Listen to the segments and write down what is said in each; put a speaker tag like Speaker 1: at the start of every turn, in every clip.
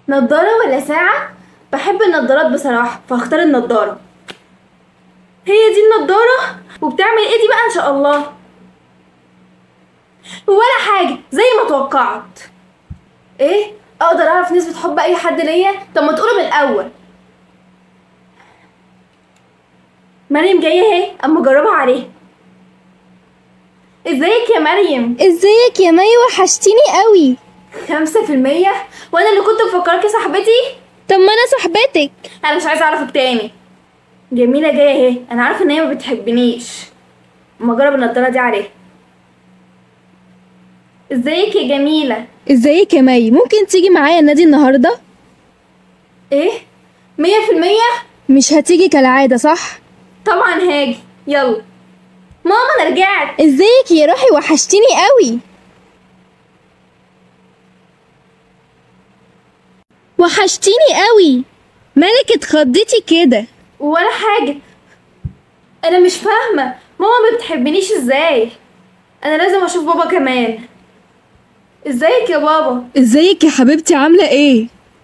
Speaker 1: نضارة ولا ساعة؟ بحب النضارات بصراحة فهختار النضارة هي دي النضارة وبتعمل ايه دي بقى ان شاء الله ولا حاجة زي ما توقعت ايه اقدر اعرف نسبة حب اي حد ليا طب ما تقوله من الاول مريم جاية اهي اما اجربها عليها ازيك يا مريم
Speaker 2: ازيك يا مي وحشتيني قوي
Speaker 1: خمسة في المية وانا اللي كنت مفكراكي صاحبتي
Speaker 2: طب ما انا صاحبتك
Speaker 1: انا مش عايزه اعرفك تاني جميله جايه اهي انا عارفه ان هي ما بتحبنيش اما اجرب النضاره دي عليها ازيك يا جميله
Speaker 2: ازيك يا مي ممكن تيجي معايا النادي النهارده
Speaker 1: ايه مية في المية
Speaker 2: مش هتيجي كالعاده صح
Speaker 1: طبعا هاجي يلا ماما انا رجعت
Speaker 2: ازيك يا روحي وحشتيني قوي وحشتيني قوي مالك اتخضيتي كده
Speaker 1: ولا حاجه انا مش فاهمه ماما ما بتحبنيش ازاي انا لازم اشوف بابا كمان ازيك يا بابا
Speaker 2: ازيك يا حبيبتي عامله ايه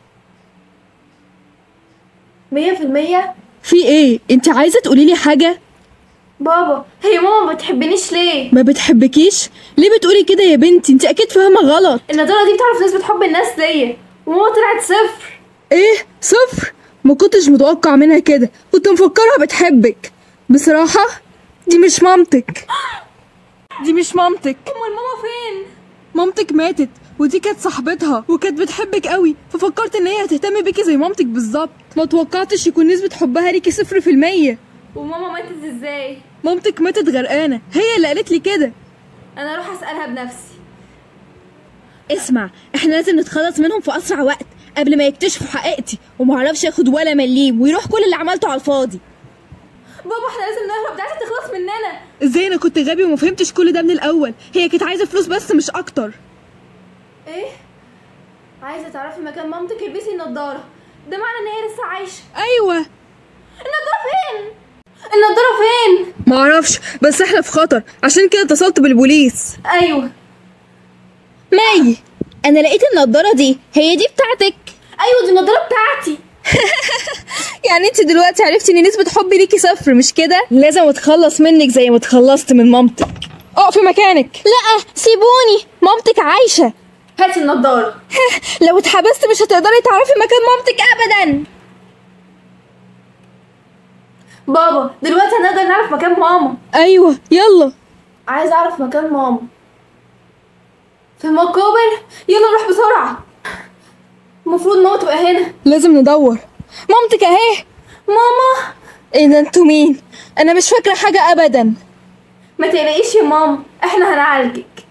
Speaker 1: مية في المية
Speaker 2: في ايه انت عايزه تقولي لي حاجه
Speaker 1: بابا هي ماما ما بتحبنيش ليه
Speaker 2: ما بتحبكيش ليه بتقولي كده يا بنتي انت اكيد فاهمه غلط
Speaker 1: النضاره دي بتعرف نسبه حب الناس ليا وماما طلعت صفر
Speaker 2: ايه صفر ما كنتش متوقع منها كده كنت مفكرها بتحبك بصراحة دي مش مامتك دي مش مامتك
Speaker 1: امال ماما فين
Speaker 2: مامتك ماتت ودي كانت صاحبتها وكانت بتحبك قوي ففكرت ان هي هتهتم بيكي زي مامتك بالظبط ما توقعتش يكون نسبة حبها ليكي صفر في المية
Speaker 1: وماما ماتت ازاي
Speaker 2: مامتك ماتت غرقانة هي اللي قالت لي كده
Speaker 1: انا اروح اسالها بنفسي
Speaker 2: اسمع احنا لازم نتخلص منهم في اسرع وقت قبل ما يكتشفوا حقيقتي ومعرفش ياخد ولا مليم ويروح كل اللي عملته على الفاضي
Speaker 1: بابا احنا لازم نهرب ده عايزه تخلص مننا
Speaker 2: ازاي انا كنت غبي وما فهمتش كل ده من الاول هي كانت عايزه فلوس بس مش اكتر
Speaker 1: ايه عايزه تعرفي مكان مامتك البسي النضاره ده معنى ان هي لسه عايشه
Speaker 2: ايوه
Speaker 1: النضاره فين النضاره فين
Speaker 2: معرفش بس احنا في خطر عشان كده اتصلت بالبوليس
Speaker 1: ايوه
Speaker 2: مي انا لقيت النضاره دي هي دي بتاعتك
Speaker 1: ايوه دي النضاره بتاعتي
Speaker 2: يعني انت دلوقتي عرفتي ان نسبه حبي ليكي صفر مش كده لازم اتخلص منك زي ما اتخلصت من مامتك اقفي مكانك لا سيبوني مامتك عايشه
Speaker 1: هاتي النضاره
Speaker 2: لو اتحبست مش هتقدري تعرفي مكان مامتك ابدا
Speaker 1: بابا دلوقتي هنقدر نعرف مكان ماما
Speaker 2: ايوه يلا
Speaker 1: عايزه اعرف مكان ماما في المقابر يلا نروح بسرعه المفروض ماما تبقى هنا
Speaker 2: لازم ندور مامتك اهي
Speaker 1: ماما
Speaker 2: ايه ده انتوا مين انا مش فاكره حاجه ابدا
Speaker 1: ما تقلقيش يا ماما احنا هنعالجك